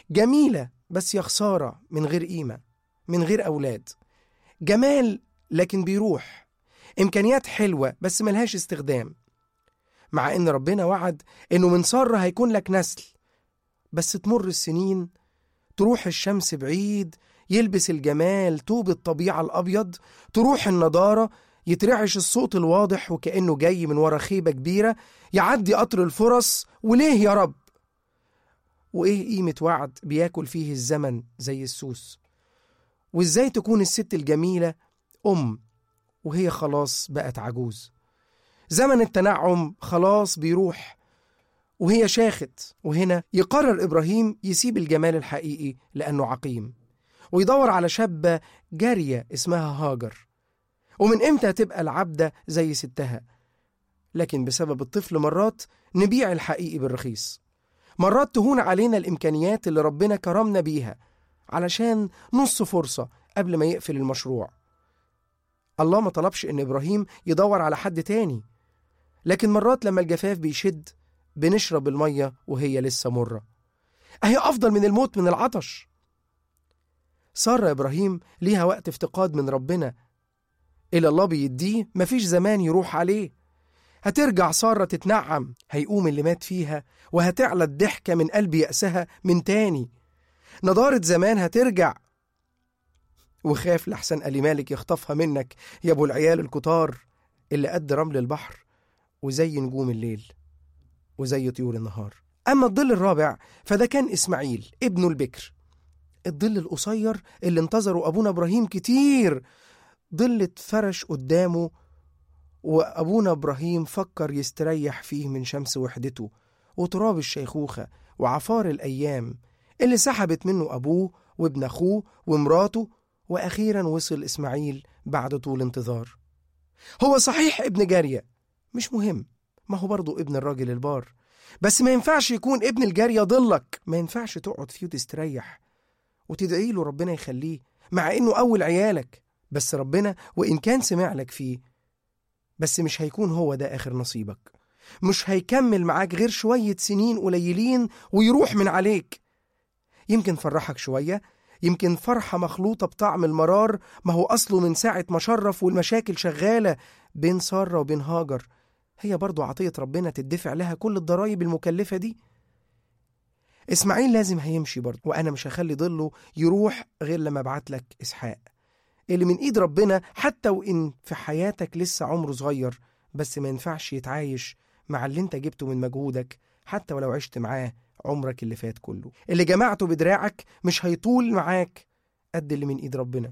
جميلة بس يا خسارة من غير قيمة من غير أولاد جمال لكن بيروح إمكانيات حلوة بس ملهاش استخدام مع إن ربنا وعد إنه من سارة هيكون لك نسل بس تمر السنين تروح الشمس بعيد يلبس الجمال طوب الطبيعة الأبيض تروح النضارة يترعش الصوت الواضح وكأنه جاي من ورا خيبة كبيرة يعدي قطر الفرص وليه يا رب وإيه قيمة وعد بياكل فيه الزمن زي السوس وإزاي تكون الست الجميلة أم وهي خلاص بقت عجوز زمن التنعم خلاص بيروح وهي شاخت وهنا يقرر إبراهيم يسيب الجمال الحقيقي لأنه عقيم ويدور على شابة جارية اسمها هاجر ومن إمتى تبقى العبدة زي ستها لكن بسبب الطفل مرات نبيع الحقيقي بالرخيص مرات تهون علينا الإمكانيات اللي ربنا كرمنا بيها علشان نص فرصة قبل ما يقفل المشروع الله ما طلبش إن إبراهيم يدور على حد تاني لكن مرات لما الجفاف بيشد بنشرب المية وهي لسه مرة أهي أفضل من الموت من العطش سارة إبراهيم ليها وقت افتقاد من ربنا إلى الله بيديه مفيش زمان يروح عليه هترجع سارة تتنعم هيقوم اللي مات فيها وهتعلى الضحكة من قلب يأسها من تاني نضارة زمان هترجع وخاف لحسن ألي مالك يخطفها منك يا أبو العيال الكتار اللي قد رمل البحر وزي نجوم الليل وزي طيور النهار أما الظل الرابع فده كان إسماعيل ابنه البكر الظل القصير اللي انتظره أبونا إبراهيم كتير ظل اتفرش قدامه وأبونا إبراهيم فكر يستريح فيه من شمس وحدته وتراب الشيخوخة وعفار الأيام اللي سحبت منه أبوه وابن أخوه ومراته وأخيرا وصل إسماعيل بعد طول انتظار هو صحيح ابن جارية مش مهم ما هو برضه ابن الراجل البار بس ما ينفعش يكون ابن الجارية ضلك ما ينفعش تقعد فيه وتستريح وتدعي له ربنا يخليه مع انه اول عيالك بس ربنا وان كان سمع لك فيه بس مش هيكون هو ده اخر نصيبك مش هيكمل معاك غير شوية سنين قليلين ويروح من عليك يمكن فرحك شوية يمكن فرحة مخلوطة بطعم المرار ما هو أصله من ساعة ما شرف والمشاكل شغالة بين سارة وبين هاجر هي برضو عطية ربنا تدفع لها كل الضرايب المكلفة دي إسماعيل لازم هيمشي برضو وأنا مش هخلي ضله يروح غير لما أبعت لك إسحاق اللي من إيد ربنا حتى وإن في حياتك لسه عمره صغير بس ما ينفعش يتعايش مع اللي انت جبته من مجهودك حتى ولو عشت معاه عمرك اللي فات كله اللي جمعته بدراعك مش هيطول معاك قد اللي من ايد ربنا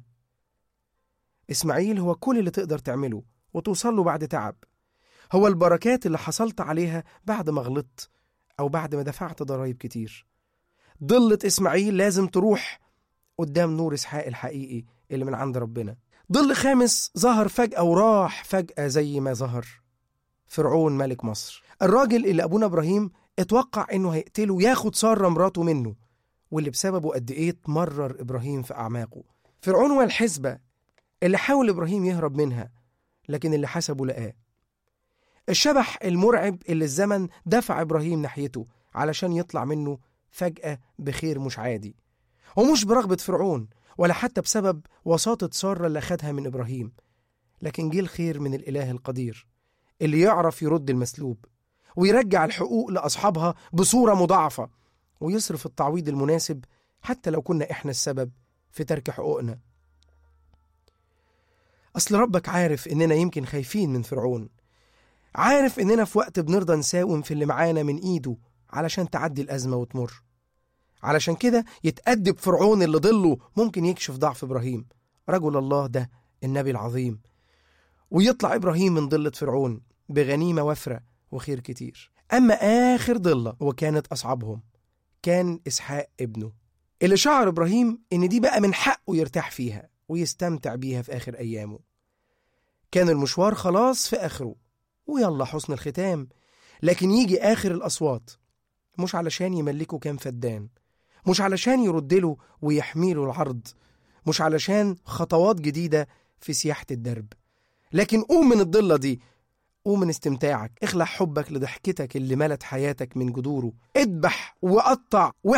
اسماعيل هو كل اللي تقدر تعمله وتوصل له بعد تعب هو البركات اللي حصلت عليها بعد ما غلطت او بعد ما دفعت ضرايب كتير ضلة اسماعيل لازم تروح قدام نور اسحاق الحقيقي اللي من عند ربنا ظل خامس ظهر فجأة وراح فجأة زي ما ظهر فرعون ملك مصر الراجل اللي أبونا إبراهيم اتوقع إنه هيقتله وياخد سارة مراته منه واللي بسببه قد إيه اتمرر إبراهيم في أعماقه فرعون هو الحسبة اللي حاول إبراهيم يهرب منها لكن اللي حسبه لقاه الشبح المرعب اللي الزمن دفع إبراهيم ناحيته علشان يطلع منه فجأة بخير مش عادي ومش برغبة فرعون ولا حتى بسبب وساطة سارة اللي أخدها من إبراهيم لكن جه الخير من الإله القدير اللي يعرف يرد المسلوب ويرجع الحقوق لأصحابها بصورة مضاعفة ويصرف التعويض المناسب حتى لو كنا إحنا السبب في ترك حقوقنا أصل ربك عارف إننا يمكن خايفين من فرعون عارف إننا في وقت بنرضى نساوم في اللي معانا من إيده علشان تعدي الأزمة وتمر علشان كده يتأدب فرعون اللي ضله ممكن يكشف ضعف إبراهيم رجل الله ده النبي العظيم ويطلع إبراهيم من ضلة فرعون بغنيمة وفرة وخير كتير أما آخر ضلة وكانت أصعبهم كان إسحاق ابنه اللي شعر إبراهيم إن دي بقى من حقه يرتاح فيها ويستمتع بيها في آخر أيامه كان المشوار خلاص في آخره ويلا حسن الختام لكن يجي آخر الأصوات مش علشان يملكه كام فدان مش علشان يردله ويحميله العرض مش علشان خطوات جديدة في سياحة الدرب لكن قوم من الضلة دي قوم من استمتاعك اخلع حبك لضحكتك اللي ملت حياتك من جذوره اذبح وقطع